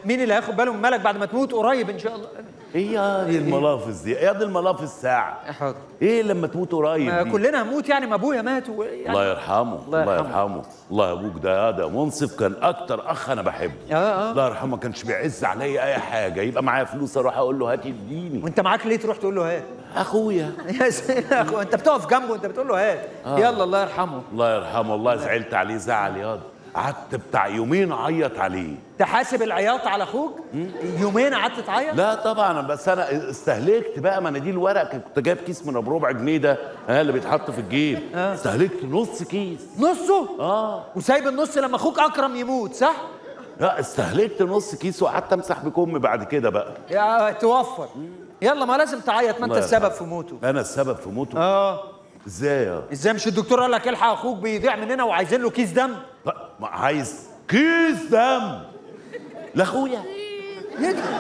مين اللي هياخد باله من مالك بعد ما تموت قريب ان شاء الله ايه يا دي الملافظ دي يا دي الملافظ ساعه حاضر ايه لما تموت قريب ما دي؟ كلنا هنموت يعني ما ابويا مات و... يعني الله يرحمه الله الله يرحمه. يرحمه الله ابوك ده ده منصف كان اكتر اخ انا بحبه آه، آه. الله يرحمه ما كانش بيعز عليا اي حاجه يبقى معايا فلوس اروح اقول له هات اديني وانت معاك ليه تروح تقول له هات اخويا يا سيدي أخو، انت بتقف جنبه وانت بتقول له هات يلا الله يرحمه الله يرحمه والله زعلت عليه زعل ياض قعدت بتاع يومين اعيط عليه تحاسب العياط على اخوك يومين قعدت تعيط لا طبعا بس انا استهلكت بقى مناديل ورق كنت جايب كيس من ابو ربع جنيه ده ها اللي بيتحط في الجيب استهلكت نص كيس نصه اه وسايب النص لما اخوك اكرم يموت صح لا استهلكت نص كيس وقعدت امسح بكم بعد كده بقى يا توفر يلا ما لازم تعيط ما انت الله السبب يرحمه. في موته انا السبب في موته اه ازاي يا ازاي مش الدكتور قال لك الحق اخوك بيضيع مننا وعايزين له كيس دم لا، ما عايز كيس دم لاخويا ايه ده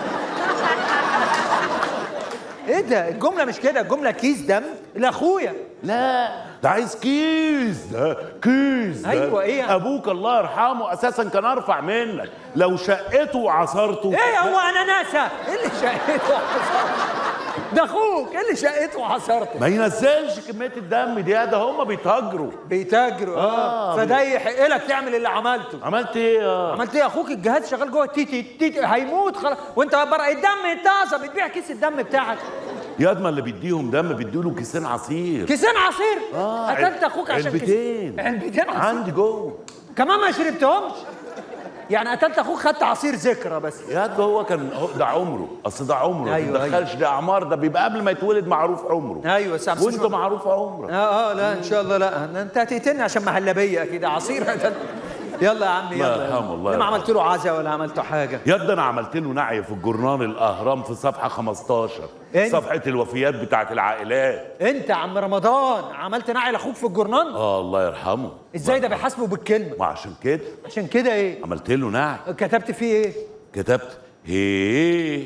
ايه ده الجمله مش كده الجمله كيس دم لاخويا لا ده عايز كيس ده كيس ده أيوة، إيه؟ ابوك الله يرحمه اساسا كان ارفع منك لو شقته وعصرته ايه هو انا ناسا ايه اللي شقيته وحصرته ده اخوك ايه اللي شقيته وحصرته ما ينزلش كميه الدم دي ده هم بيتاجروا بيتاجروا اه آه، فده يحق لك تعمل اللي عملته عملت ايه يا عملت ايه اخوك الجهاز شغال جوه تيتي تيتي هيموت خلاص وانت بره الدم انتهى بتبيع كيس الدم بتاعك ياد ما اللي بيديهم دم بيدوا له كيسين عصير كيسين عصير اه قتلت اخوك عشان كيس- علبتين علبتين عصير عندي جوه كمان ما شربتهمش يعني قتلت اخوك خدت عصير ذكرى بس ياد هو كان هو ده عمره اصل ده عمره أيوة، ما تدخلش ده اعمار ده بيبقى قبل ما يتولد معروف عمره ايوه سامسون وانت معروف عمرك اه اه لا ان شاء الله لا انت هتقتلني عشان مهلبيه كده عصير يلا يا عمي الله يلا يرحمه، الله ما يرحمه. عملت له عزا ولا عملت حاجه ياد انا عملت له نعي في الجورنال الاهرام في صفحه 15 إيه؟ صفحه الوفيات بتاعت العائلات انت يا عم رمضان عملت نعي لاخوك في الجورنال اه الله يرحمه ازاي ده بيحاسبه بالكلمه ما عشان كده عشان كده ايه عملت له نعي كتبت فيه ايه كتبت هي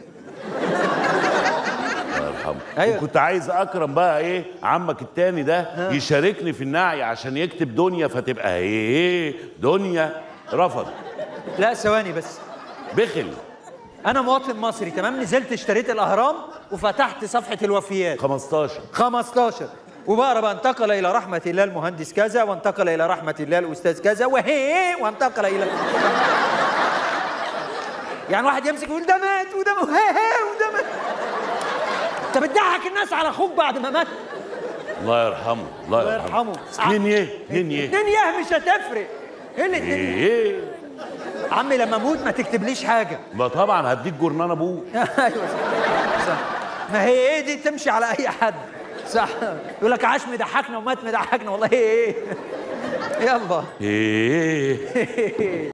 الله يرحمه أيوة. وكنت عايز اكرم بقى ايه عمك التاني ده يشاركني في النعي عشان يكتب دنيا فتبقى هي دنيا رفض لا ثواني بس بخل انا مواطن مصري تمام نزلت اشتريت الاهرام وفتحت صفحه الوفيات 15 15 وبقرا بقى انتقل الى رحمه الله المهندس كذا وانتقل الى رحمه الله الاستاذ كذا وهي وانتقل الى يعني واحد يمسك يقول ده مات وده م- هي هي وده مات انت بتضحك الناس على اخوك بعد ما مات الله يرحمه الله الله يرحمه يرحمه اتنين يه اتنين يه اتنين يه مش هتفرق ايه الاتنين ايه عمي لما اموت ما تكتبليش حاجه ما طبعا هديك جورنان ابوك ايوه صح. صح ما هي ايه دي تمشي على اي حد صح يقول لك عاش مضحكنا ومات مضحكنا والله ايه يلا ايه